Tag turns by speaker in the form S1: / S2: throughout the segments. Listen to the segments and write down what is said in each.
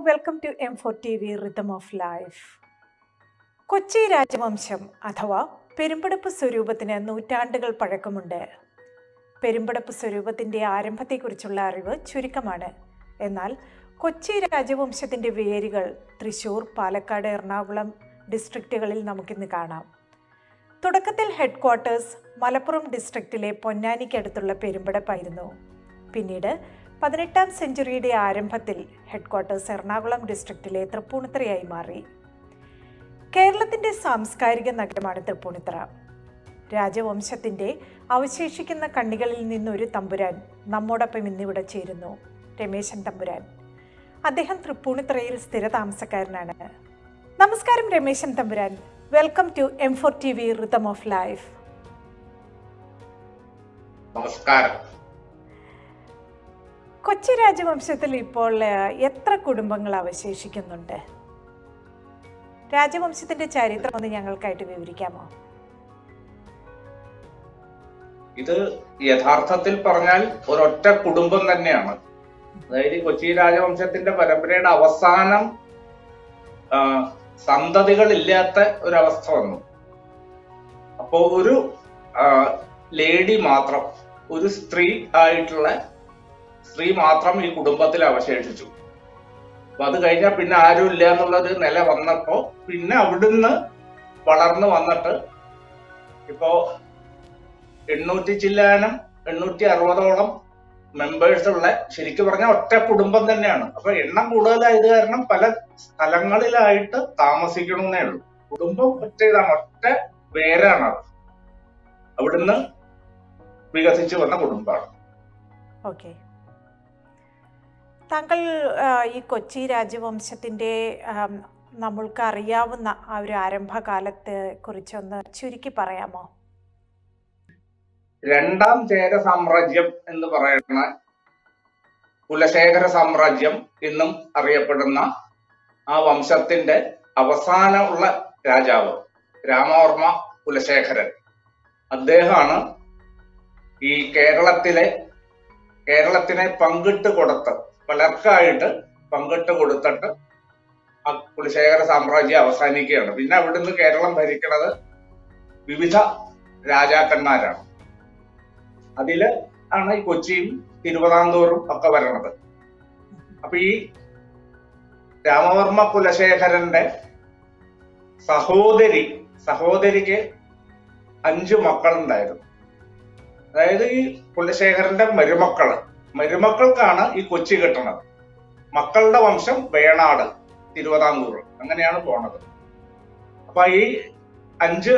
S1: Welcome to M four T V rhythm of life Kochi രാജവംശം അഥവാ പെരുമ്പടപ്പ് സ്വരൂപത്തിന് നൂറ്റാണ്ടുകൾ പഴക്കമുണ്ട് പെരുമ്പടപ്പ് സ്വരൂപത്തിൻ്റെ ആരംഭത്തെക്കുറിച്ചുള്ള അറിവ് ചുരുക്കമാണ് എന്നാൽ കൊച്ചി രാജവംശത്തിൻ്റെ വേരുകൾ തൃശൂർ പാലക്കാട് എറണാകുളം ഡിസ്ട്രിക്റ്റുകളിൽ നമുക്കിന്ന് കാണാം തുടക്കത്തിൽ ഹെഡ് ക്വാർട്ടേഴ്സ് മലപ്പുറം ഡിസ്ട്രിക്റ്റിലെ പൊന്നാനിക്കടുത്തുള്ള പെരുമ്പടപ്പായിരുന്നു പിന്നീട് പതിനെട്ടാം സെഞ്ചുറിയുടെ ആരംഭത്തിൽ ഹെഡ് ക്വാർട്ടേഴ്സ് എറണാകുളം ഡിസ്ട്രിക്റ്റിലെ തൃപ്പൂണിത്തറയായി മാറി കേരളത്തിൻ്റെ സാംസ്കാരിക നഗരമാണ് തൃപ്പൂണിത്തറ രാജവംശത്തിൻ്റെ അവശേഷിക്കുന്ന കണ്ണികളിൽ നിന്നൊരു തമ്പുരാൻ നമ്മോടൊപ്പം ഇന്നിവിടെ ചേരുന്നു രമേശൻ തമ്പുരാൻ അദ്ദേഹം തൃപ്പൂണിത്തറയിൽ സ്ഥിരതാമസക്കാരനാണ് നമസ്കാരം Rameshan Thampuran welcome to M four T V rhythm of life
S2: നമസ്കാരം
S1: കൊച്ചി രാജവംശത്തിൽ ഇപ്പോൾ ഏഹ്, എത്ര കുടുംബങ്ങൾ അവശേഷിക്കുന്നുണ്ട് രാജവംശത്തിന്റെ ചരിത്രം ഒന്ന് ഞങ്ങൾക്കായിട്ട് വിവരിക്കാമോ
S2: ഇത് യഥാർത്ഥത്തിൽ പറഞ്ഞാൽ ഒരൊറ്റ കുടുംബം തന്നെയാണ് അതായത് ഈ കൊച്ചി രാജവംശത്തിന്റെ പരമ്പരയുടെ അവസാനം ആ, സന്തതികളില്ലാത്ത ഒരവസ്ഥ വന്നു അപ്പോ ഒരു ആ, ലേഡി മാത്രം ഒരു സ്ത്രീ ആയിട്ടുള്ള സ്ത്രീ മാത്രം ഈ കുടുംബത്തിൽ അവശേഷിച്ചു അപ്പൊ അത് കഴിഞ്ഞാൽ പിന്നെ ആരും ഇല്ല എന്നുള്ളൊരു നില വന്നപ്പോ പിന്നെ അവിടുന്ന് വളർന്നു വന്നിട്ട് ഇപ്പോ എണ്ണൂറ്റി ചില്ലാനം എണ്ണൂറ്റി അറുപതോളം മെമ്പേഴ്സ് ഉള്ള ശരിക്കും പറഞ്ഞാൽ ഒറ്റ കുടുംബം തന്നെയാണ് അപ്പൊ എണ്ണം കൂടുതലായത് കാരണം പല സ്ഥലങ്ങളിലായിട്ട് താമസിക്കണമെന്നേ ഉള്ളൂ കുടുംബം ഒറ്റ ഇതാണ് ഒറ്റ പേരാണ് അത് അവിടുന്ന് വികസിച്ചു വന്ന കുടുംബമാണ്
S1: ഓക്കെ താങ്കൾ ആ, ഈ കൊച്ചി രാജവംശത്തിന്റെ ആം, നമ്മൾക്ക് അറിയാവുന്ന ആ ഒരു ആരംഭകാലത്തെ കുറിച്ചൊന്ന് ചുരുക്കി പറയാമോ
S2: രണ്ടാം ചേര സാമ്രാജ്യം എന്ന് പറയുന്ന കുലശേഖര സാമ്രാജ്യം എന്നും അറിയപ്പെടുന്ന ആ വംശത്തിന്റെ അവസാനമുള്ള രാജാവ് രാമവർമ്മ കുലശേഖരൻ അദ്ദേഹമാണ് ഈ കേരളത്തിലെ കേരളത്തിനെ പങ്കിട്ട് കൊടുത്ത് പലർക്കായിട്ട് പങ്കിട്ട് കൊടുത്തിട്ട് ആ കുലശേഖര സാമ്രാജ്യം അവസാനിക്കുകയാണ് പിന്നെ അവിടുന്ന് കേരളം ഭരിക്കുന്നത് വിവിധ രാജാക്കന്മാരാണ് അതില് ആണ് ഈ കൊച്ചിയും തിരുവിതാംകൂറും ഒക്കെ വരണത് അപ്പൊ ഈ രാമവർമ്മ കുലശേഖരന്റെ സഹോദരി സഹോദരിക്ക് അഞ്ചു മക്കളുണ്ടായിരുന്നു അതായത് ഈ കുലശേഖരന്റെ മരുമക്കള് മരുമക്കൾക്കാണ് ഈ കൊച്ചി കിട്ടണത് മക്കളുടെ വംശം വേണാട് തിരുവിതാംകൂർ അങ്ങനെയാണ് പോണത് അപ്പൊ ഈ അഞ്ച്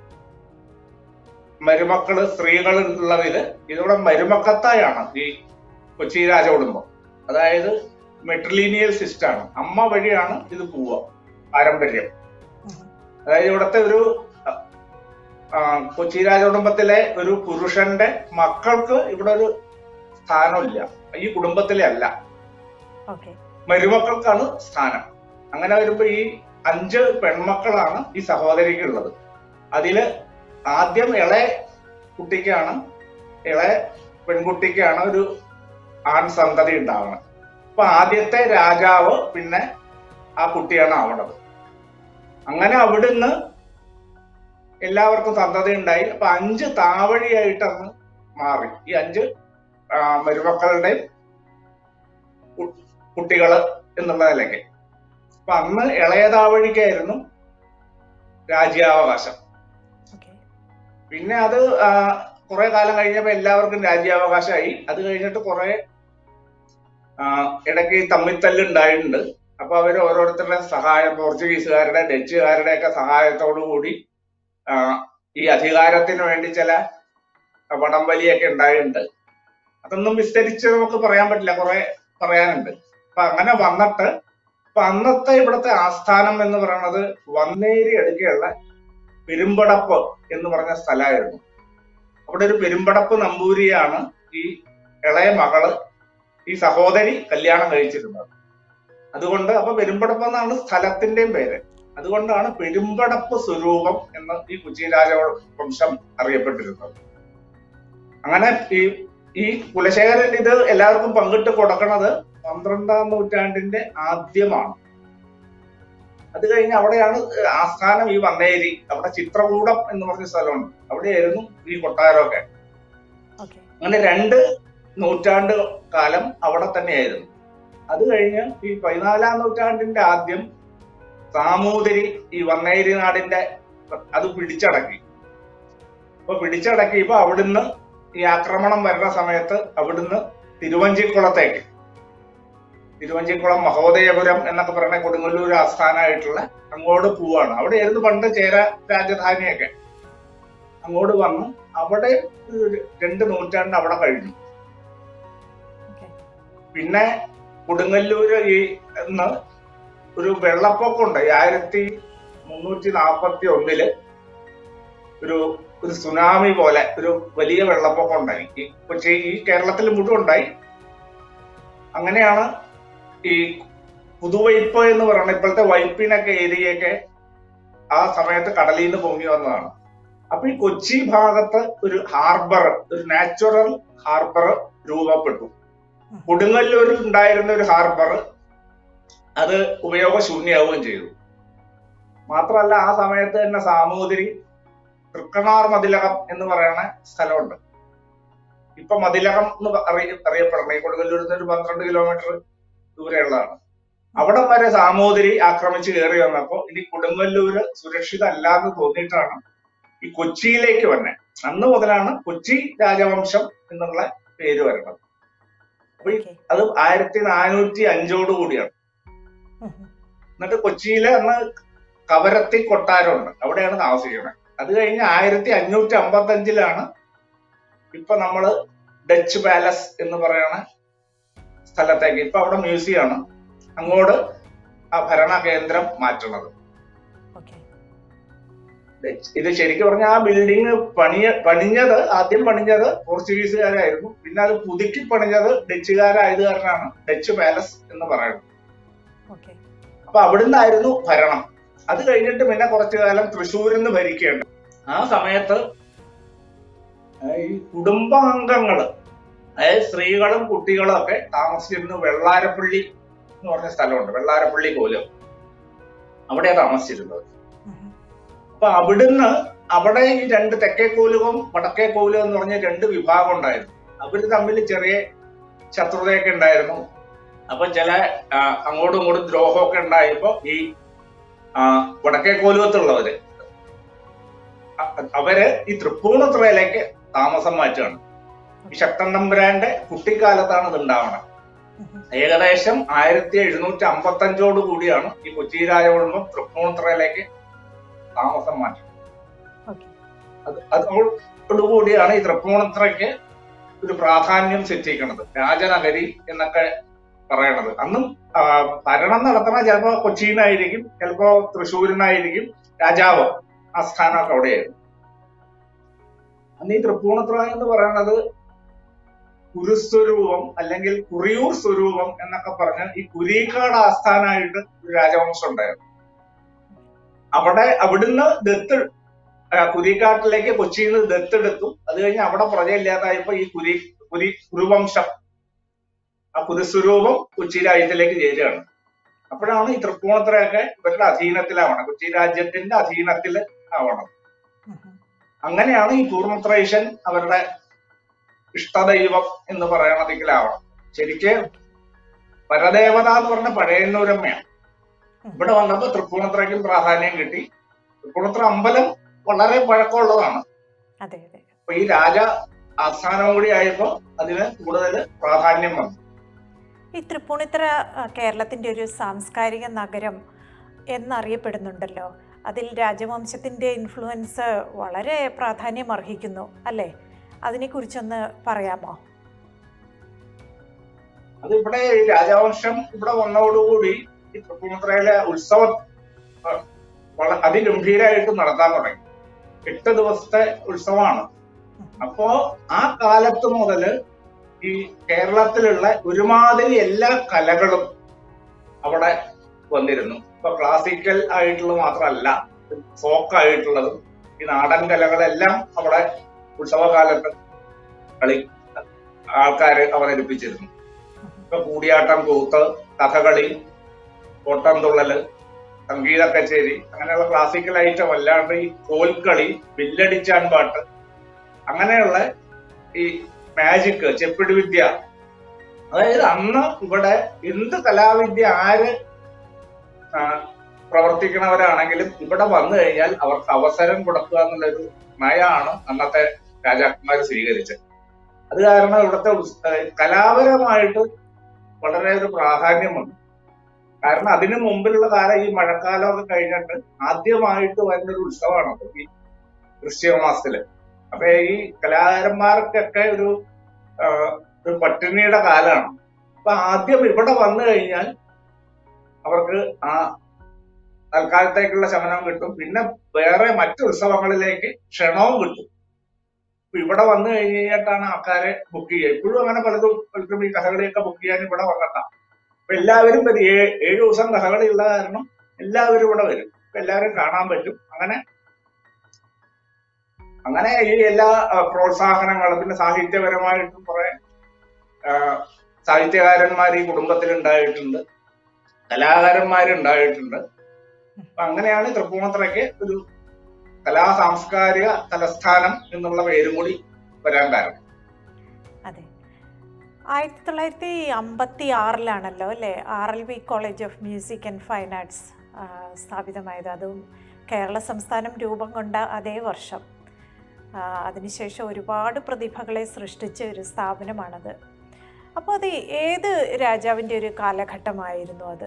S2: മരുമക്കള് സ്ത്രീകൾ ഉള്ളതില് ഇതിവിടെ മരുമക്കത്തായാണ് ഈ കൊച്ചി രാജകുടുംബം അതായത് മെട്രിലീനിയൽ സിസ്റ്റം ആണ് അമ്മ വഴിയാണ് ഇത് പോവുക പാരമ്പര്യം അതായത് ഇവിടുത്തെ ഒരു ആ, കൊച്ചി രാജകുടുംബത്തിലെ ഒരു പുരുഷന്റെ മക്കൾക്ക് ഇവിടെ ഒരു സ്ഥാനമില്ല ഈ കുടുംബത്തിലെ അല്ല
S1: ഓക്കെ
S2: മരുമക്കൾക്കാണ് സ്ഥാനം അങ്ങനെ വരുമ്പോ ഈ അഞ്ച് പെൺമക്കളാണ് ഈ സഹോദരിക്ക് ഉള്ളത് അതില് ആദ്യം ഇളയ കുട്ടിക്കാണ് ഇളയ പെൺകുട്ടിക്കാണ് ഒരു ആൺ സന്തതി ഉണ്ടാവുന്നത് അപ്പൊ ആദ്യത്തെ രാജാവ് പിന്നെ ആ കുട്ടിയാണ് ആവണത് അങ്ങനെ അവിടുന്ന് എല്ലാവർക്കും സന്തതി ഉണ്ടായി അപ്പൊ അഞ്ച് താവഴിയായിട്ട് അങ്ങ് മാറി ഈ അഞ്ച് ആ, മരുമക്കളുടെയും കു- കുട്ടികള് എന്നുള്ള നിലയ്ക്ക് അപ്പൊ അന്ന് ഇളയതാവഴിക്കായിരുന്നു രാജ്യാവകാശം
S1: ഓക്കെ
S2: പിന്നെ അത് ആ, കുറെ കാലം കഴിഞ്ഞപ്പോ എല്ലാവർക്കും രാജ്യാവകാശമായി അത് കഴിഞ്ഞിട്ട് കുറെ ആ, ഇടയ്ക്ക് ഈ തമ്മിത്തല്ല് ഉണ്ടായിട്ടുണ്ട് അപ്പൊ അവര് ഓരോരുത്തരുടെ സഹായം പോർച്ചുഗീസുകാരുടെ ഡച്ചുകാരുടെ ഒക്കെ സഹായത്തോടു കൂടി ആ, ഈ അധികാരത്തിന് വേണ്ടി ചില വടംവലിയൊക്കെ ഉണ്ടായിട്ടുണ്ട് അതൊന്നും വിസ്തരിച്ച് നമുക്ക് പറയാൻ പറ്റില്ല കുറെ പറയാനുണ്ട് അപ്പൊ അങ്ങനെ വന്നിട്ട് അപ്പൊ അന്നത്തെ ഇവിടുത്തെ ആസ്ഥാനം എന്ന് പറയുന്നത് വന്നേരി അടുക്കെയുള്ള പെരുമ്പടപ്പ് എന്ന് പറഞ്ഞ സ്ഥലമായിരുന്നു അവിടെ ഒരു പെരുമ്പടപ്പ് നമ്പൂരിയാണ് ഈ ഇളയ മകള് ഈ സഹോദരി കല്യാണം കഴിച്ചിരുന്നത് അതുകൊണ്ട് അപ്പൊ പെരുമ്പടപ്പ് എന്നാണ് സ്ഥലത്തിന്റെയും പേര് അതുകൊണ്ടാണ് പെരുമ്പടപ്പ് സ്വരൂപം എന്ന് ഈ കൊച്ചി രാജവംശം അറിയപ്പെട്ടിരുന്നത് അങ്ങനെ ഈ ഈ കുലശേഖരൻ ഇത് എല്ലാവർക്കും പങ്കിട്ട് കൊടുക്കണത് പന്ത്രണ്ടാം നൂറ്റാണ്ടിന്റെ ആദ്യമാണ് അത് കഴിഞ്ഞ് അവിടെയാണ് ആസ്ഥാനം ഈ വന്നേരി അവിടെ ചിത്രകൂടം എന്ന് പറഞ്ഞ സ്ഥലമുണ്ട് അവിടെയായിരുന്നു ഈ കൊട്ടാരമൊക്കെ
S1: ഓക്കെ
S2: അങ്ങനെ രണ്ട് നൂറ്റാണ്ട് കാലം അവിടെ തന്നെയായിരുന്നു അത് കഴിഞ്ഞ് ഈ പതിനാലാം നൂറ്റാണ്ടിന്റെ ആദ്യം സാമൂതിരി ഈ വന്നേരി നാടിന്റെ അത് പിടിച്ചടക്കി അപ്പൊ പിടിച്ചടക്കിയപ്പോ അവിടുന്ന് ഈ ആക്രമണം വരുന്ന സമയത്ത് അവിടുന്ന് തിരുവഞ്ചിക്കുളത്തേക്ക് തിരുവഞ്ചിക്കുളം മഹോദയപുരം എന്നൊക്കെ പറയുന്ന കൊടുങ്ങല്ലൂർ ആസ്ഥാനമായിട്ടുള്ള അങ്ങോട്ട് പോവാണ് അവിടെയായിരുന്നു പണ്ട് ചേര രാജധാനിയൊക്കെ അങ്ങോട്ട് വന്ന് അവിടെ ഒരു രണ്ട് നൂറ്റാണ്ട് അവിടെ കഴിഞ്ഞു
S1: ഓക്കെ
S2: പിന്നെ കൊടുങ്ങല്ലൂര് ഈ എന്ന് ഒരു വെള്ളപ്പൊക്കം ഉണ്ടായി ആയിരത്തി മുന്നൂറ്റി നാൽപ്പത്തി ഒന്നില് ഒരു ഒരു സുനാമി പോലെ ഒരു വലിയ വെള്ളപ്പൊക്കം ഉണ്ടായി ഈ കൊച്ചി ഈ കേരളത്തിൽ മുഴുവൻ ഉണ്ടായി അങ്ങനെയാണ് ഈ പുതുവൈപ്പ് എന്ന് പറയുന്ന ഇപ്പോഴത്തെ വൈപ്പിനൊക്കെ ഏരിയയൊക്കെ ആ സമയത്ത് കടലിൽ നിന്ന് പൊങ്ങി വന്നതാണ് അപ്പൊ ഈ കൊച്ചി ഭാഗത്ത് ഒരു ഹാർബർ ഒരു നാച്ചുറൽ ഹാർബർ രൂപപ്പെട്ടു കൊടുങ്ങല്ലൂരിൽ ഉണ്ടായിരുന്ന ഒരു ഹാർബർ അത് ഉപയോഗശൂന്യാവുകയും ചെയ്തു മാത്രമല്ല ആ സമയത്ത് തന്നെ സാമൂതിരി തൃക്കണാർ മതിലകം എന്ന് പറയുന്ന സ്ഥലമുണ്ട് ഇപ്പൊ മതിലകം എന്ന് അറിയ അറിയപ്പെടുന്നത് ഈ കൊടുങ്ങല്ലൂരിൽ നിന്ന് ഒരു പന്ത്രണ്ട് കിലോമീറ്റർ ദൂരെയുള്ളതാണ് അവിടം വരെ സാമൂതിരി ആക്രമിച്ച് കയറി വന്നപ്പോ ഇനി കൊടുങ്ങല്ലൂര് സുരക്ഷിതല്ല എന്ന് തോന്നിയിട്ടാണ് ഈ കൊച്ചിയിലേക്ക് വന്നെ അന്ന് മുതലാണ് കൊച്ചി രാജവംശം എന്നുള്ള പേര് വരുന്നത്
S1: ഓക്കെ
S2: അത് ആയിരത്തി നാനൂറ്റി അഞ്ചോട് കൂടിയാണ് എന്നിട്ട് കൊച്ചിയിലെ അന്ന് കവരത്തി കൊട്ടാരമുണ്ട് അവിടെയാണ് താമസിക്കുന്നത് അത് കഴിഞ്ഞ് ആയിരത്തി അഞ്ഞൂറ്റി അമ്പത്തി അഞ്ചിലാണ് ഇപ്പൊ നമ്മള് ഡച്ച് പാലസ് എന്ന് പറയുന്ന സ്ഥലത്തേക്ക് ഇപ്പൊ അവിടെ മ്യൂസിയം ആണ് അങ്ങോട്ട് ആ ഭരണ കേന്ദ്രം മാറ്റുന്നത്
S1: ഓക്കെ
S2: ഇത് ശരിക്കും പറഞ്ഞാൽ ആ ബിൽഡിംഗ് പണിയ പണിഞ്ഞത് ആദ്യം പണിഞ്ഞത് പോർച്ചുഗീസുകാരായിരുന്നു പിന്നെ അത് പുതുക്കി പണിഞ്ഞത് ഡച്ചുകാരായത് കാരണമാണ് ഡച്ച് പാലസ് എന്ന് പറയുന്നത്
S1: ഓക്കെ
S2: അപ്പൊ അവിടുന്നായിരുന്നു ഭരണം അത് കഴിഞ്ഞിട്ട് പിന്നെ കുറച്ചു കാലം തൃശ്ശൂരിൽ നിന്ന് ഭരിക്കേണ്ട ആ സമയത്ത് ഈ കുടുംബാംഗങ്ങള് അതായത് സ്ത്രീകളും കുട്ടികളും ഒക്കെ താമസിച്ചിരുന്നു വെള്ളാരപ്പള്ളി എന്ന് പറഞ്ഞ സ്ഥലമുണ്ട് വെള്ളാരപ്പള്ളി കോലം അവിടെയാണ് താമസിച്ചിരുന്നത് അപ്പൊ അവിടുന്ന് അവിടെ ഈ രണ്ട് തെക്കേ കോലുകവും വടക്കേ കോലുകം എന്ന് പറഞ്ഞ രണ്ട് വിഭാഗം ഉണ്ടായിരുന്നു അവര് തമ്മിൽ ചെറിയ ശത്രുതയൊക്കെ ഉണ്ടായിരുന്നു അപ്പൊ ചില ആ, അങ്ങോട്ടും ഇങ്ങോട്ടും ദ്രോഹമൊക്കെ ഉണ്ടായപ്പോ ഈ ആ, വടക്കേ കോലുകത്തുള്ളവര് അ- അവര് ഈ തൃപ്പൂണിത്തുറയിലേക്ക് താമസം മാറ്റുകയാണ് ഈ ശക്തൻ തമ്പുരാന്റെ കുട്ടിക്കാലത്താണ് ഇത് ഉണ്ടാവണത് ഏകദേശം ആയിരത്തി എഴുന്നൂറ്റി അമ്പത്തി അഞ്ചോട് കൂടിയാണ് ഈ കൊച്ചി രാജകുടുംബം തൃപ്പൂണിത്തുറയിലേക്ക് താമസം മാറ്റുന്നത്
S1: ഓക്കെ
S2: അത് അതോടുകൂടിയാണ് ഈ തൃപ്പൂണിത്തുറയ്ക്ക് ഒരു പ്രാധാന്യം സിദ്ധിക്കുന്നത് രാജനഗരി എന്നൊക്കെ പറയണത് അന്നും ആ, ഭരണം നടത്തണ ചിലപ്പോ കൊച്ചിയിലായിരിക്കും ചിലപ്പോ തൃശ്ശൂരിനായിരിക്കും രാജാവ് ആ സ്ഥാനമൊക്കെ അവിടെയായിരുന്നു അന്ന് ഈ തൃപ്പൂണിത്തുറ എന്ന് പറയുന്നത് കുരുസ്വരൂപം അല്ലെങ്കിൽ കുറിയൂർ സ്വരൂപം എന്നൊക്കെ പറഞ്ഞ് ഈ കുരീക്കാട് ആസ്ഥാനമായിട്ട് ഒരു രാജവംശം ഉണ്ടായിരുന്നു അവിടെ അവിടുന്ന് ദത്ത് ആ, കുരിക്കാട്ടിലേക്ക് കൊച്ചിയിൽ നിന്ന് ദത്തെടുത്തു അത് കഴിഞ്ഞ് അവിടെ പ്രജയില്ലാതായപ്പോ ഈ കുരി കുരി കുരുവംശം ആ കുരുസ്വരൂപം കൊച്ചി രാജ്യത്തിലേക്ക് ചേരുകയാണ് അപ്പോഴാണ് ഈ തൃപ്പൂണിത്തുറയൊക്കെ ഇവരുടെ അധീനത്തിലാവണം കൊച്ചി രാജ്യത്തിന്റെ അധീനത്തിൽ ആവണം അങ്ങനെയാണ് ഈ കൂർമത്രൈഷൻ അവരുടെ ഇഷ്ടദൈവം എന്ന് പറയണതിലാവണം ശരിക്ക് പരദേവത എന്ന് പറഞ്ഞ പഴയന്നൂരമ്മയാണ് ഇവിടെ വന്നപ്പോ തൃപ്പൂണിത്തുറയ്ക്കും പ്രാധാന്യം കിട്ടി തൃപ്പൂണിത്തുറ അമ്പലം വളരെ പഴക്കമുള്ളതാണ്
S1: അതെ അതെ
S2: അപ്പൊ ഈ രാജ ആസ്ഥാനം കൂടി ആയപ്പോ അതിന് കൂടുതൽ പ്രാധാന്യം വന്നു
S1: ഈ തൃപ്പൂണിത്തറ ആ, കേരളത്തിൻ്റെ ഒരു സാംസ്കാരിക നഗരം എന്നറിയപ്പെടുന്നുണ്ടല്ലോ അതിൽ രാജവംശത്തിൻ്റെ ഇൻഫ്ലുവൻസ് വളരെ പ്രാധാന്യം അർഹിക്കുന്നു അല്ലേ അതിനെക്കുറിച്ചൊന്ന് പറയാമോ
S2: അത് ഇവിടെ ഈ രാജവംശം ഇവിടെ വന്നതോടുകൂടി ഈ തൃപ്പൂണിത്തുറയിലെ ഉത്സവം ആ, വള- അതിഗംഭീരമായിട്ട് നടത്താൻ തുടങ്ങി എട്ട് ദിവസത്തെ ഉത്സവമാണ് അപ്പോ ആ കാലത്ത് മുതല് ഈ കേരളത്തിലുള്ള ഒരുമാതിരി എല്ലാ കലകളും അവിടെ വന്നിരുന്നു ഇപ്പൊ ക്ലാസിക്കൽ ആയിട്ടുള്ളത് മാത്രമല്ല ഫോക്ക് ആയിട്ടുള്ളതും ഈ നാടൻ കലകളെല്ലാം അവിടെ ഉത്സവകാലത്ത് കളി ആൾക്കാര് അവതരിപ്പിച്ചിരുന്നു ഇപ്പൊ കൂടിയാട്ടം കൂത്ത് കഥകളി ഓട്ടംതുള്ളല് സംഗീത കച്ചേരി അങ്ങനെയുള്ള ക്ലാസിക്കൽ ഐറ്റം അല്ലാണ്ട് ഈ കോൽക്കളി വില്ലടിച്ചാൻ പാട്ട് അങ്ങനെയുള്ള ഈ മാജിക് ചെപ്പിടി വിദ്യ അതായത് അന്ന് ഇവിടെ എന്ത് കലാവിദ്യ ആര് ആ, പ്രവർത്തിക്കുന്നവരാണെങ്കിലും ഇവിടെ വന്നു കഴിഞ്ഞാൽ അവർക്ക് അവസരം കൊടുക്കുക എന്നുള്ളൊരു നയമാണ് അന്നത്തെ രാജാക്കന്മാർ സ്വീകരിച്ചത് അത് കാരണം ഇവിടുത്തെ ഉത്സ- ഏഹ് കലാപരമായിട്ട് വളരെ ഒരു പ്രാധാന്യമുണ്ട് കാരണം അതിനു മുമ്പിലുള്ള കാലം ഈ മഴക്കാലമൊക്കെ കഴിഞ്ഞിട്ട് ആദ്യമായിട്ട് വരുന്ന ഒരു ഉത്സവമാണ് ഈ വൃശ്ചിക മാസത്തില് അപ്പൊ ഈ കലാകാരന്മാർക്കൊക്കെ ഒരു ആ, ഒരു പട്ടിണിയുടെ കാലമാണ് അപ്പൊ ആദ്യം ഇവിടെ വന്നു കഴിഞ്ഞാൽ അവർക്ക് ആ തൽക്കാലത്തേക്കുള്ള ശമനം കിട്ടും പിന്നെ വേറെ മറ്റു ഉത്സവങ്ങളിലേക്ക് ക്ഷണവും കിട്ടും ഇപ്പൊ ഇവിടെ വന്നു കഴിഞ്ഞിട്ടാണ് ആൾക്കാരെ ബുക്ക് ചെയ്യുക ഇപ്പോഴും അങ്ങനെ പലതും പലർക്കും ഈ കഥകളിയൊക്കെ ബുക്ക് ചെയ്യാൻ ഇവിടെ വന്നിട്ടാണ് അപ്പൊ എല്ലാവരും വരും ഏ- ഏഴ് ദിവസം കഥകളി ഉള്ള കാരണം എല്ലാവരും ഇവിടെ വരും അപ്പൊ എല്ലാവരും കാണാൻ പറ്റും അങ്ങനെ അങ്ങനെ ഈ എല്ലാ ആ, പ്രോത്സാഹനങ്ങളും പിന്നെ സാഹിത്യപരമായിട്ടും കുറെ ആ, സാഹിത്യകാരന്മാർ ഈ കുടുംബത്തിൽ ഉണ്ടായിട്ടുണ്ട് കലാകാരന്മാരുണ്ടായിട്ടുണ്ട് അപ്പൊ അങ്ങനെയാണ് തൃപ്പൂണിത്തറയ്ക്ക് ഒരു കലാ സാംസ്കാരിക തലസ്ഥാനം എന്നുള്ള പേരും കൂടി വരാൻ കാരണം
S1: അതെ ആയിരത്തി തൊള്ളായിരത്തി അമ്പത്തി ആറിലാണല്ലോ അല്ലേ R L V college of music and fine arts ആ, സ്ഥാപിതമായത് അതും കേരള സംസ്ഥാനം രൂപം കൊണ്ട അതേ വർഷം ആ, അതിനുശേഷം ഒരുപാട് പ്രതിഭകളെ സൃഷ്ടിച്ച ഒരു സ്ഥാപനമാണത് അപ്പോൾ അത് ഏത് രാജാവിൻ്റെ ഒരു കാലഘട്ടമായിരുന്നു അത്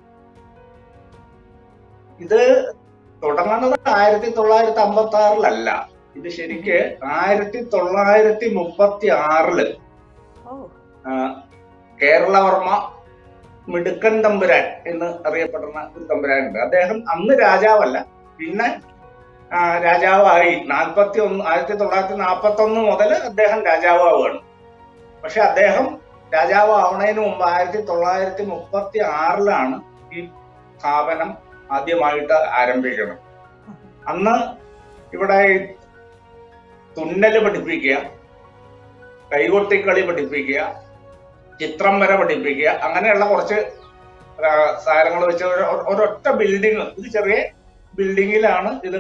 S2: ഇത് തുടങ്ങുന്നത് ആയിരത്തി തൊള്ളായിരത്തി അമ്പത്തി ആറിലല്ല ഇത് ശരിക്ക് ആയിരത്തി തൊള്ളായിരത്തി മുപ്പത്തി ആറില്
S1: ഓ
S2: കേരളവർമ്മ മിടുക്കൻ തമ്പുരാൻ എന്ന് അറിയപ്പെടുന്ന ഒരു തമ്പുരാനുണ്ട് അദ്ദേഹം അന്ന് രാജാവല്ല പിന്നെ ആ, രാജാവായി നാൽപ്പത്തി ഒന്ന് ആയിരത്തി തൊള്ളായിരത്തി നാൽപ്പത്തി ഒന്ന് മുതൽ അദ്ദേഹം രാജാവാവുകയാണ് പക്ഷെ അദ്ദേഹം രാജാവ് ആവണതിന് മുമ്പ് ആയിരത്തി തൊള്ളായിരത്തി മുപ്പത്തി ആറിലാണ് ഈ സ്ഥാപനം ആദ്യമായിട്ട് ആരംഭിക്കുന്നത് അന്ന് ഇവിടെ ഈ തുന്നല് പഠിപ്പിക്കുക കൈകൊട്ടിക്കളി പഠിപ്പിക്കുക ചിത്രം വര പഠിപ്പിക്കുക അങ്ങനെയുള്ള കുറച്ച് സാധനങ്ങൾ വെച്ച് ഒരു- ഒരൊറ്റ ബിൽഡിങ് ഒരു ചെറിയ ബിൽഡിങ്ങിലാണ് ഇത്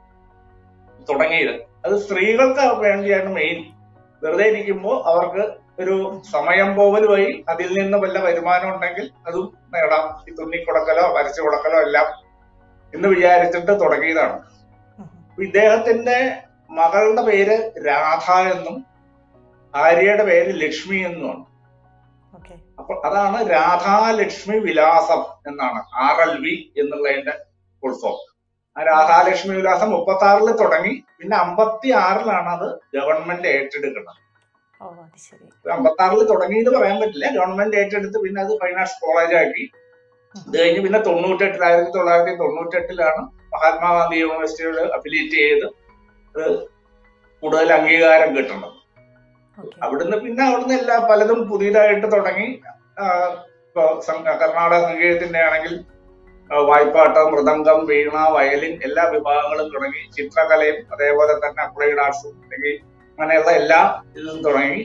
S2: തുടങ്ങിയത് അത് സ്ത്രീകൾക്ക് വേണ്ടിയാണ് മെയിൻ വെറുതെ ഇരിക്കുമ്പോൾ അവർക്ക് ഒരു സമയം പോവൽ വഴി അതിൽ നിന്ന് വല്ല വരുമാനം ഉണ്ടെങ്കിൽ അതും നേടാം ഈ തുന്നിക്കൊടുക്കലോ വരച്ചു കൊടുക്കലോ എല്ലാം എന്ന് വിചാരിച്ചിട്ട് തുടങ്ങിയതാണ് അപ്പൊ ഇദ്ദേഹത്തിന്റെ മകളുടെ പേര് രാധ എന്നും ഭാര്യയുടെ പേര് ലക്ഷ്മി എന്നുമാണ്
S1: ഓക്കെ
S2: അപ്പൊ അതാണ് രാധാലക്ഷ്മി വിലാസം എന്നാണ് ആർ എൽ വി എന്നുള്ളതിന്റെ ഫുൾ ഫോം ആ രാധാലക്ഷ്മി വിലാസം മുപ്പത്തി ആറിൽ തുടങ്ങി പിന്നെ അമ്പത്തി ആറിലാണ് അത് ഗവൺമെന്റ് ഏറ്റെടുക്കുന്നത്
S1: ഓ അത് ശരി
S2: അമ്പത്തി ആറിൽ തുടങ്ങി എന്ന് പറയാൻ പറ്റില്ല ഗവൺമെന്റ് ഏറ്റെടുത്ത് പിന്നെ അത് ഫൈൻ ആർട്സ് കോളേജ് ആക്കി ഇത് കഴിഞ്ഞ് പിന്നെ തൊണ്ണൂറ്റെട്ടിൽ ആയിരത്തി തൊള്ളായിരത്തി തൊണ്ണൂറ്റെട്ടിലാണ് മഹാത്മാഗാന്ധി യൂണിവേഴ്സിറ്റിയോട് അഫിലിയേറ്റ് ചെയ്ത് അത് കൂടുതൽ അംഗീകാരം കിട്ടുന്നത്
S1: ഓക്കെ
S2: അവിടുന്ന് പിന്നെ അവിടുന്ന് എല്ലാ പലതും പുതിയതായിട്ട് തുടങ്ങി ആ, ഇപ്പൊ സം- കർണാടക സംഗീതത്തിന്റെ ആണെങ്കിൽ ആ, വായ്പാട്ട് മൃദംഗം വീണ വയലിൻ എല്ലാ വിഭാഗങ്ങളും തുടങ്ങി ചിത്രകലയും അതേപോലെ തന്നെ അപ്ലൈഡ് ആർട്സും അല്ലെങ്കിൽ അങ്ങനെയുള്ള എല്ലാ ഇതും തുടങ്ങി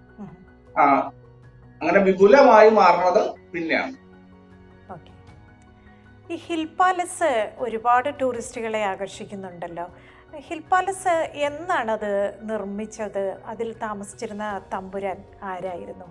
S2: ആ, അങ്ങനെ വിപുലമായി മാറുന്നത് പിന്നെയാണ്
S1: ഓക്കെ ഈ ഹിൽ പാലസ് ഒരുപാട് ടൂറിസ്റ്റുകളെ ആകർഷിക്കുന്നുണ്ടല്ലോ ഹിൽ പാലസ് എന്നാണത് നിർമ്മിച്ചത് അതിൽ താമസിച്ചിരുന്ന തമ്പുരാൻ ആരായിരുന്നു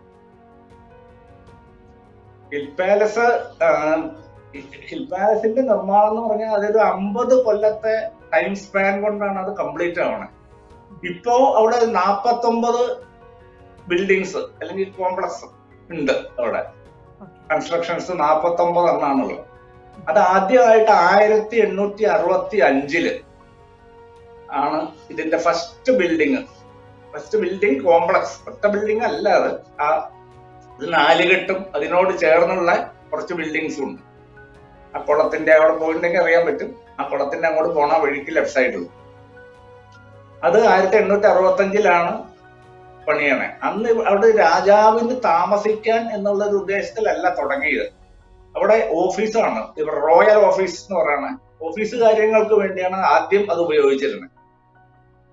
S2: ഹിൽ പാലസ് ആ, ഹിൽ പാലസിന്റെ നിർമ്മാണം എന്ന് പറഞ്ഞാൽ അതൊരു അമ്പത് കൊല്ലത്തെ ടൈം സ്പാൻ കൊണ്ടാണ് അത് കംപ്ലീറ്റ് ആവണത് ഇപ്പോ അവിടെ നാപ്പത്തൊമ്പത് ബിൽഡിങ്സ് അല്ലെങ്കിൽ കോംപ്ലക്സ് ഉണ്ട് അവിടെ
S1: ഓക്കെ
S2: കൺസ്ട്രക്ഷൻസ് നാപ്പത്തൊമ്പത് എണ്ണാണുള്ളത് അത് ആദ്യമായിട്ട് ആയിരത്തി എണ്ണൂറ്റി അറുപത്തി അഞ്ചില് ആണ് ഇതിന്റെ first building first building complex ഒറ്റ ബിൽഡിംഗ് അല്ല അത് ആ ഇത് നാലുകെട്ടും അതിനോട് ചേർന്നുള്ള കുറച്ച് ബിൽഡിങ്സും ഉണ്ട് ആ കുളത്തിന്റെ അവിടെ പോയിട്ടുണ്ടെങ്കിൽ അറിയാൻ പറ്റും ആ കുളത്തിന്റെ അങ്ങോട്ട് പോണ വഴിക്ക് ലെഫ്റ്റ് സൈഡിൽ അത് ആയിരത്തി എണ്ണൂറ്റി അറുപത്തി അഞ്ചിലാണ് പണിയണേ അന്ന് ഇവ- അവിടെ രാജാവിന് താമസിക്കാൻ എന്നുള്ള ഒരു ഉദ്ദേശത്തിലല്ല തുടങ്ങിയത് അവിടെ ഓഫീസാണ് ഇവർ റോയൽ ഓഫീസ് എന്ന് പറയുന്നത് ഓഫീസ് കാര്യങ്ങൾക്ക് വേണ്ടിയാണ് ആദ്യം അത് ഉപയോഗിച്ചിരുന്നത്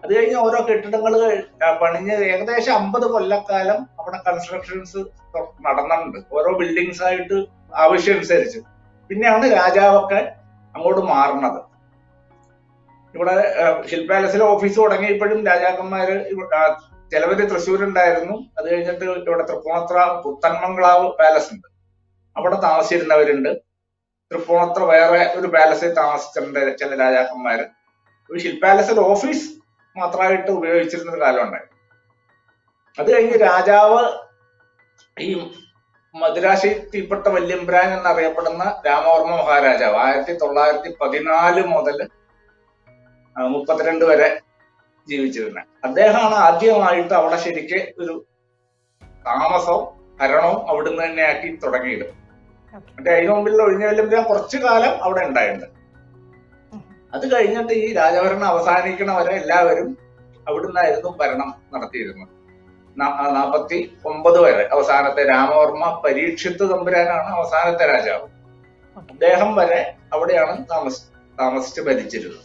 S2: അത് കഴിഞ്ഞ് ഓരോ കെട്ടിടങ്ങൾ പണിഞ്ഞ് ഏകദേശം അമ്പത് കൊല്ലക്കാലം അവിടെ കൺസ്ട്രക്ഷൻസ് നടന്നിട്ടുണ്ട് ഓരോ ബിൽഡിങ്സ് ആയിട്ട് ആവശ്യമനുസരിച്ച് പിന്നെയാണ് രാജാവൊക്കെ അങ്ങോട്ട് മാറുന്നത് ഇവിടെ ഹിൽ പാലസിലെ ഓഫീസ് തുടങ്ങിയപ്പോഴും രാജാക്കന്മാര് ഇവ- ആ, ചിലവര് തൃശ്ശൂരുണ്ടായിരുന്നു അത് കഴിഞ്ഞിട്ട് ഇവിടെ തൃപ്പൂണിത്ര പുത്തൻമംഗളാവ് പാലസ് ഉണ്ട് അവിടെ താമസിച്ചിരുന്നവരുണ്ട് തൃപ്പൂണിത്ര വേറെ ഒരു പാലസിൽ താമസിച്ചിട്ടുണ്ട് ചില രാജാക്കന്മാര് ഒരു ഹിൽ പാലസിൽ ഓഫീസ് മാത്രമായിട്ട് ഉപയോഗിച്ചിരുന്ന ഒരു കാലം ഉണ്ടായി അത് കഴിഞ്ഞ് രാജാവ് ഈ മദുരാശി തീപ്പെട്ട വല്യമ്പ്രാൻ എന്നറിയപ്പെടുന്ന രാമവർമ്മ മഹാരാജാവ് ആയിരത്തി തൊള്ളായിരത്തി പതിനാല് മുതൽ മുപ്പത്തിരണ്ട് വരെ ജീവിച്ചിരുന്നത് അദ്ദേഹമാണ് ആദ്യമായിട്ട് അവിടെ ശരിക്ക് ഒരു താമസവും ഭരണവും അവിടുന്ന് തന്നെ ആക്കി തുടങ്ങിയത്
S1: Okay.
S2: മറ്റേ അതിനു മുമ്പിൽ ഒഴിഞ്ഞ വല്യമ്പ്രാൻ കുറച്ചു കാലം അവിടെ ഉണ്ടായിട്ടുണ്ട്
S1: ഉം.
S2: അത് കഴിഞ്ഞിട്ട് ഈ രാജഭരണം അവസാനിക്കണ വരെ എല്ലാവരും അവിടുന്നായിരുന്നു ഭരണം നടത്തിയിരുന്നത് നാൽപ്പത്തി ഒമ്പത് വരെ അവസാനത്തെ രാമവർമ്മ പരീക്ഷിത്ത് തമ്പുരാനാണ് അവസാനത്തെ രാജാവ്
S1: ഓക്കെ
S2: അദ്ദേഹം വരെ അവിടെയാണ് താമസ താമസിച്ച് ഭരിച്ചിരുന്നത്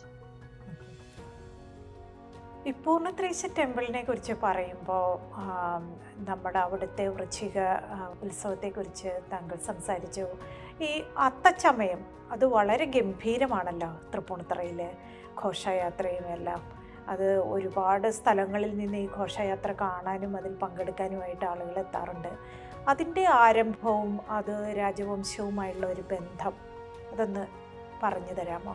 S1: ഈ പൂർണ്ണത്രേശ ടെമ്പിളിനെ കുറിച്ച് പറയുമ്പോൾ നമ്മുടെ അവിടുത്തെ വൃശ്ചിക ആ, ഉത്സവത്തെക്കുറിച്ച് താങ്കൾ സംസാരിച്ചു ഈ അത്തച്ചമയം അത് വളരെ ഗംഭീരമാണല്ലോ തൃപ്പൂണിത്തറയിലെ ഘോഷയാത്രയും എല്ലാം അത് ഒരുപാട് സ്ഥലങ്ങളിൽ നിന്ന് ഈ ഘോഷയാത്ര കാണാനും അതിൽ പങ്കെടുക്കാനുമായിട്ട് ആളുകൾ എത്താറുണ്ട് അതിൻ്റെ ആരംഭവും അത് രാജവംശവുമായുള്ള ഒരു ബന്ധം അതൊന്ന് പറഞ്ഞു തരാമോ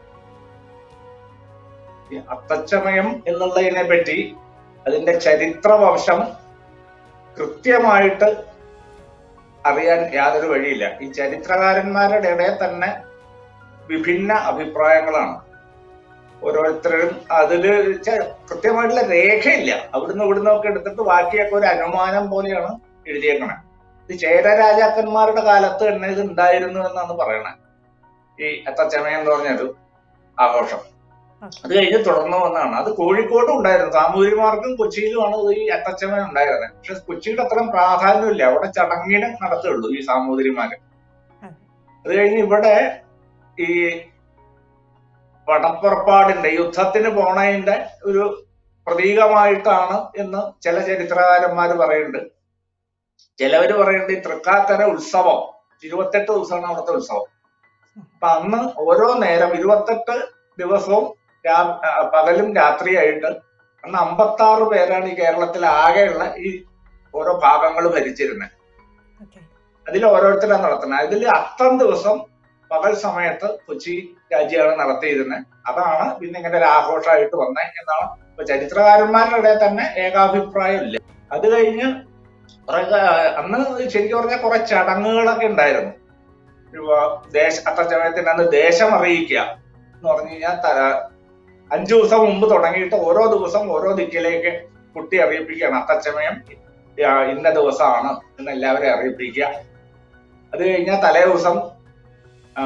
S2: ഈ അത്തച്ചമയം എന്നുള്ളതിനെ പറ്റി അതിന്റെ ചരിത്ര വംശം കൃത്യമായിട്ട് അറിയാൻ യാതൊരു വഴിയില്ല ഈ ചരിത്രകാരന്മാരുടെ ഇടയിൽ തന്നെ വിഭിന്ന അഭിപ്രായങ്ങളാണ് ഓരോരുത്തരും അതില് ച- കൃത്യമായിട്ടുള്ള രേഖയില്ല അവിടുന്ന് ഇവിടുന്ന് ഒക്കെ എടുത്തിട്ട് ബാക്കിയൊക്കെ ഒരു അനുമാനം പോലെയാണ് എഴുതിയേക്കണേ ഇത് ചേര രാജാക്കന്മാരുടെ കാലത്ത് തന്നെ ഇത് ഉണ്ടായിരുന്നു എന്നാണ് പറയണേ ഈ അത്തച്ചമയം എന്ന് പറഞ്ഞൊരു ആഘോഷം അത് കഴിഞ്ഞ് തുടർന്നു വന്നതാണ് അത് കോഴിക്കോടും ഉണ്ടായിരുന്നു സാമൂതിരിമാർക്കും കൊച്ചിയിലുമാണ് ഇത് ഈ അത്തച്ചമയം ഉണ്ടായിരുന്നത് പക്ഷെ കൊച്ചിയുടെ അത്രയും പ്രാധാന്യമില്ല അവിടെ ചടങ്ങിന് നടത്തുള്ളൂ ഈ സാമൂതിരിമാര് അത് കഴിഞ്ഞ് ഇവിടെ ഈ പടപ്പുറപ്പാടിന്റെ യുദ്ധത്തിന് പോണതിന്റെ ഒരു പ്രതീകമായിട്ടാണ് എന്ന് ചില ചരിത്രകാരന്മാര് പറയുന്നുണ്ട് ചിലവര് പറയുന്നുണ്ട് ഈ തൃക്കാക്കര ഉത്സവം ഇരുപത്തെട്ട് ദിവസമാണ് അവിടുത്തെ ഉത്സവം അപ്പൊ അന്ന് ഓരോ നേരം ഇരുപത്തെട്ട് ദിവസവും രാ- ആ, പകലും രാത്രിയായിട്ട് അന്ന് അമ്പത്തി ആറ് പേരാണ് ഈ കേരളത്തിൽ ആകെയുള്ള ഈ ഓരോ ഭാഗങ്ങൾ ഭരിച്ചിരുന്നത്
S1: ഓക്കെ
S2: അതിൽ ഓരോരുത്തരാണ് നടത്തുന്നത് അതിൽ അത്തം ദിവസം പകൽ സമയത്ത് കൊച്ചി രാജ്യമാണ് നടത്തിയിരുന്നത് അതാണ് പിന്നെ ഇങ്ങനെ ഒരു ആഘോഷമായിട്ട് വന്നത് എന്നാണ് ഇപ്പൊ ചരിത്രകാരന്മാരുടെ ഇടയിൽ തന്നെ ഏകാഭിപ്രായം ഇല്ല അത് കഴിഞ്ഞ് കുറെ കാ- അന്ന് ശരിക്കും പറഞ്ഞാൽ കുറെ ചടങ്ങുകളൊക്കെ ഉണ്ടായിരുന്നു ഒരു ദേശ അത്തച്ചമയത്തിന് അന്ന് ദേശം അറിയിക്കുക എന്ന് പറഞ്ഞു കഴിഞ്ഞാൽ ത- അഞ്ചു ദിവസം മുമ്പ് തുടങ്ങിയിട്ട് ഓരോ ദിവസം ഓരോ ദിക്കിലേക്ക് കുട്ടി അറിയിപ്പിക്കുകയാണ് അത്തച്ചമയം ആ, ഇന്ന ദിവസമാണ് എന്ന് എല്ലാവരെയും അറിയിപ്പിക്കുക അത് കഴിഞ്ഞാൽ തലേ ദിവസം ആ,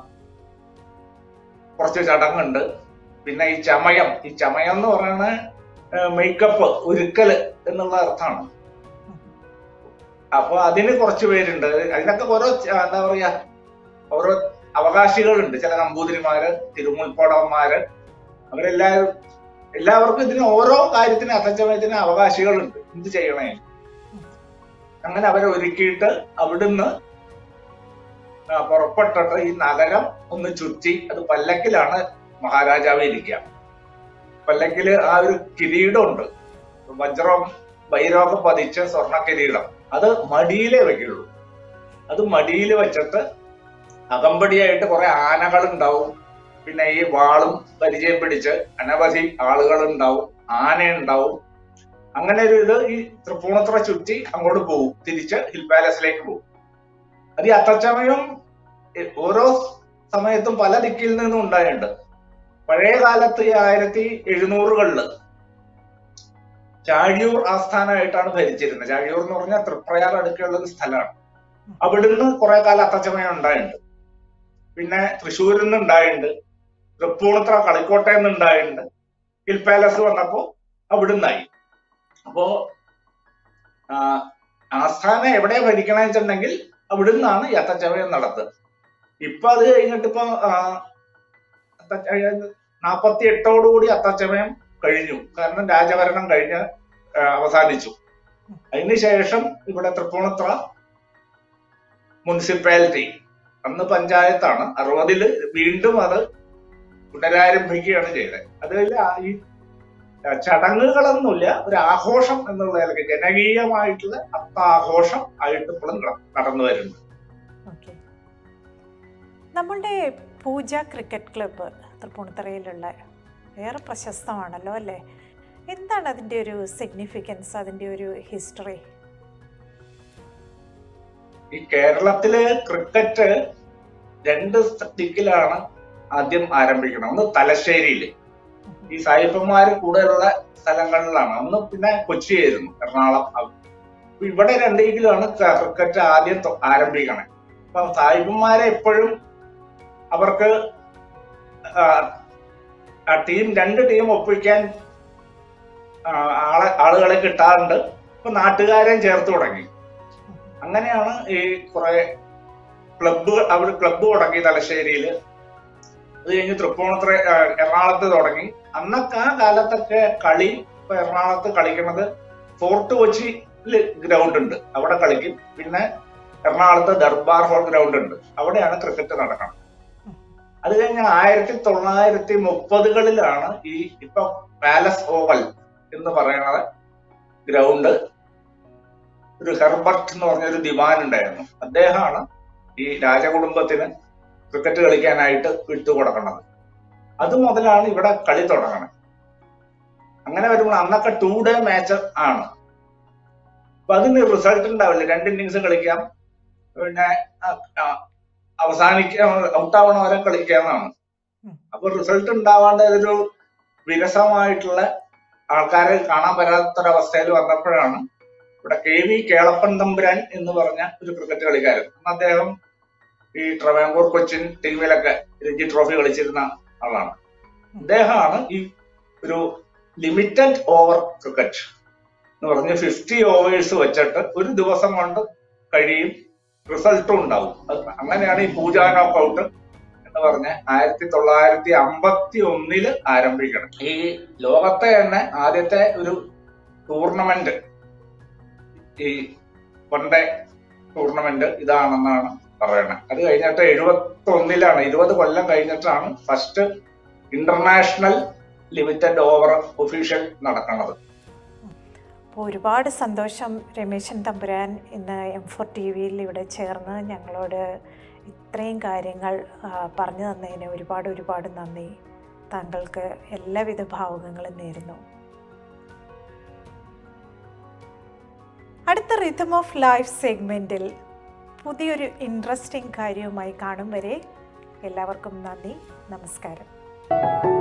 S2: കുറച്ച് ചടങ്ങുണ്ട് പിന്നെ ഈ ചമയം ഈ ചമയം എന്ന് പറയുന്നത് മേക്കപ്പ് ഒരുക്കല് എന്നുള്ള അർത്ഥമാണ് അപ്പൊ അതിന് കുറച്ച് പേരുണ്ട് അതിനൊക്കെ ഓരോ ച- എന്താ പറയാ ഓരോ അവകാശികളുണ്ട് ചില നമ്പൂതിരിമാര് തിരുമുൽപ്പടവന്മാര് അവരെല്ലാവരും എല്ലാവർക്കും ഇതിന് ഓരോ കാര്യത്തിന് അത്തച്ചമയത്തിന് അവകാശികളുണ്ട് എന്ത് ചെയ്യണേ അങ്ങനെ അവരെ ഒരുക്കിയിട്ട് അവിടുന്ന് ആ, പുറപ്പെട്ടിട്ട് ഈ നഗരം ഒന്ന് ചുറ്റി അത് പല്ലക്കിലാണ് മഹാരാജാവ് ഇരിക്കുക പല്ലക്കില് ആ ഒരു കിരീടമുണ്ട് വജ്രം വൈരോഗം പതിച്ച സ്വർണ്ണ കിരീടം അത് മടിയിലേ വെക്കുള്ളൂ അത് മടിയിൽ വെച്ചിട്ട് അകമ്പടിയായിട്ട് കുറെ ആനകൾ ഉണ്ടാവും പിന്നെ ഈ വാളും പരിചയം പിടിച്ച് അനവധി ആളുകൾ ഉണ്ടാവും ആന ഉണ്ടാവും അങ്ങനെ ഒരു ഇത് ഈ തൃപ്പൂണിത്തുറ ചുറ്റി അങ്ങോട്ട് പോകും തിരിച്ച് ഹിൽ പാലസിലേക്ക് പോകും അത് ഈ അത്തച്ചമയം എ- ഓരോ സമയത്തും പല ദിക്കിൽ നിന്നും ഉണ്ടായിട്ടുണ്ട് പഴയ കാലത്ത് ഈ ആയിരത്തി എഴുന്നൂറുകളില് ചാഴിയൂർ ആസ്ഥാനമായിട്ടാണ് ഭരിച്ചിരുന്നത് ചാഴിയൂർ എന്ന് പറഞ്ഞാൽ തൃപ്രയാർ അടുക്കുള്ള ഒരു സ്ഥലമാണ് അവിടുന്ന് കുറെ കാലം അത്തച്ചമയം ഉണ്ടായിട്ടുണ്ട് പിന്നെ തൃശ്ശൂരിൽ നിന്ന് ഉണ്ടായിട്ടുണ്ട് തൃപ്പൂണിത്തുറ കളിക്കോട്ടയിൽ നിന്ന് ഉണ്ടായിട്ടുണ്ട് ഹിൽ പാലസ് വന്നപ്പോ അവിടുന്നായി അപ്പോ ആ, ആസ്ഥാനം എവിടെ ഭരിക്കണമെന്ന് വെച്ചിട്ടുണ്ടെങ്കിൽ അവിടുന്നാണ് ഈ അത്തച്ചമയം നടത്തുക ഇപ്പൊ അത് കഴിഞ്ഞിട്ട് ഇപ്പൊ നാപ്പത്തി എട്ടോടുകൂടി അത്തച്ചമയം കഴിഞ്ഞു കാരണം രാജഭരണം കഴിഞ്ഞ് ആ, അവസാനിച്ചു അതിനുശേഷം ഇവിടെ തൃപ്പൂണിത്തുറ മുനിസിപ്പാലിറ്റി അന്ന് പഞ്ചായത്താണ് അറുപതില് വീണ്ടും അത് പുനരാരംഭിക്കുകയാണ് ചെയ്തത് അത് ഈ ചടങ്ങുകളൊന്നുമില്ല ഒരു ആഘോഷം എന്നുള്ള നിലയ്ക്ക് ജനകീയമായിട്ടുള്ള അത്താഘോഷം ആയിട്ട് ഇപ്പോഴും നട- നടന്നു വരുന്നുണ്ട്
S1: ഓക്കെ നമ്മളുടെ പൂജ ക്രിക്കറ്റ് ക്ലബ്ബ് തൃപ്പൂണിത്തറയിലുള്ള ഏറെ പ്രശസ്തമാണല്ലോ അല്ലേ എന്താണ് അതിൻ്റെ ഒരു സിഗ്നിഫിക്കൻസ് അതിൻ്റെ ഒരു ഹിസ്റ്ററി
S2: ഈ കേരളത്തില് ക്രിക്കറ്റ് രണ്ട് ദിക്കിലാണ് ആദ്യം ആരംഭിക്കണം ഒന്ന് തലശ്ശേരിയില് ഈ സായിപ്പന്മാര് കൂടുതലുള്ള സ്ഥലങ്ങളിലാണ് ഒന്ന് പിന്നെ കൊച്ചിയായിരുന്നു എറണാകുളം അ- അപ്പൊ ഇവിടെ രണ്ട് ദിക്കിലാണ് ക- ക്രിക്കറ്റ് ആദ്യം തൊ- ആരംഭിക്കണേ അപ്പൊ സായിപ്പന്മാരെ എപ്പോഴും അവർക്ക് ആ, ആ ടീം രണ്ട് ടീം ഒപ്പിക്കാൻ ആ, ആളെ ആളുകളെ കിട്ടാറുണ്ട് ഇപ്പൊ നാട്ടുകാരെയും ചേർത്ത് തുടങ്ങി അങ്ങനെയാണ് ഈ കുറെ ക്ലബ്ബ് അവർ ക്ലബ്ബ് തുടങ്ങി തലശ്ശേരിയിൽ അത് കഴിഞ്ഞ് തൃപ്പൂണിത്തുറ ആ, എറണാകുളത്ത് തുടങ്ങി അന്നൊക്കെ ആ കാലത്തൊക്കെ കളി ഇപ്പൊ എറണാകുളത്ത് കളിക്കുന്നത് ഫോർട്ട് കൊച്ചിയിൽ ഗ്രൗണ്ട് ഉണ്ട് അവിടെ കളിക്കും പിന്നെ എറണാകുളത്ത് ദർബാർ ഹോൾ ഗ്രൗണ്ട് ഉണ്ട് അവിടെയാണ് ക്രിക്കറ്റ് നടക്കുന്നത് അത് കഴിഞ്ഞ് ആയിരത്തി തൊള്ളായിരത്തി മുപ്പതുകളിലാണ് ഈ ഇപ്പൊ പാലസ് ഓവൽ എന്ന് പറയുന്നത് ഗ്രൗണ്ട് ഒരു ഹെർബർട്ട് എന്ന് പറഞ്ഞ ഒരു ദിവാൻ ഉണ്ടായിരുന്നു അദ്ദേഹമാണ് ഈ രാജകുടുംബത്തിന് ക്രിക്കറ്റ് കളിക്കാനായിട്ട് വിട്ടുകൊടുക്കുന്നത് അത് മുതലാണ് ഇവിടെ കളി തുടങ്ങുന്നത് അങ്ങനെ വരുമ്പോൾ അന്നൊക്കെ ടു ഡേ മാച്ച് ആണ് അപ്പൊ അതിന് റിസൾട്ട് ഉണ്ടാവില്ല രണ്ട് ഇന്നിങ്സ് കളിക്കാം പിന്നെ അവസാനിക്കാൻ ഔട്ടാവണ വരെ കളിക്കാന്നാണ്
S1: ഉം.
S2: അപ്പൊ റിസൾട്ട് ഉണ്ടാവാണ്ട് ഒരു വിരസമായിട്ടുള്ള ആൾക്കാരെ കാണാൻ പറ്റാത്തൊരവസ്ഥയിൽ വന്നപ്പോഴാണ് ഇവിടെ കെ വി കേളപ്പൻ തമ്പുരാൻ എന്ന് പറഞ്ഞ ഒരു ക്രിക്കറ്റ് കളിക്കാരൻ അന്ന് അദ്ദേഹം ഈ ട്രവാങ്കൂർ കൊച്ചിൻ ടീമിലൊക്കെ രഞ്ജി ട്രോഫി കളിച്ചിരുന്ന ആളാണ് അദ്ദേഹമാണ് ഈ ഒരു ലിമിറ്റഡ് ഓവർ ക്രിക്കറ്റ് എന്ന് പറഞ്ഞ് ഫിഫ്റ്റി ഓവേഴ്സ് വെച്ചിട്ട് ഒരു ദിവസം കൊണ്ട് കഴിയും റിസൾട്ടും ഉണ്ടാവും അത് അങ്ങനെയാണ് ഈ പൂജ നോക്കൗട്ട് എന്ന് പറഞ്ഞ് ആയിരത്തി തൊള്ളായിരത്തി അമ്പത്തി ഒന്നില് ആരംഭിക്കണം ഈ ലോകത്തെ തന്നെ ആദ്യത്തെ ഒരു ടൂർണമെന്റ് ഈ വൺ ഡേ ടൂർണമെന്റ് ഇതാണെന്നാണ് പറയണത് അത് കഴിഞ്ഞിട്ട് എഴുപത്തി ഒന്നിലാണ് ഇരുപത് കൊല്ലം കഴിഞ്ഞിട്ടാണ് first international limited over official നടക്കുന്നത്
S1: അപ്പോൾ ഒരുപാട് സന്തോഷം രമേശൻ തമ്പുരാൻ ഇന്ന് എം ഫോർ ടി വിയിൽ ഇവിടെ ചേർന്ന് ഞങ്ങളോട് ഇത്രയും കാര്യങ്ങൾ ആ, പറഞ്ഞു തന്നതിന് ഒരുപാട് ഒരുപാട് നന്ദി താങ്കൾക്ക് എല്ലാവിധ ഭാവുകങ്ങളും നേരുന്നു അടുത്ത റിതം ഓഫ് ലൈഫ് സെഗ്മെൻറ്റിൽ പുതിയൊരു ഇൻട്രസ്റ്റിംഗ് കാര്യവുമായി കാണും വരെ എല്ലാവർക്കും നന്ദി നമസ്കാരം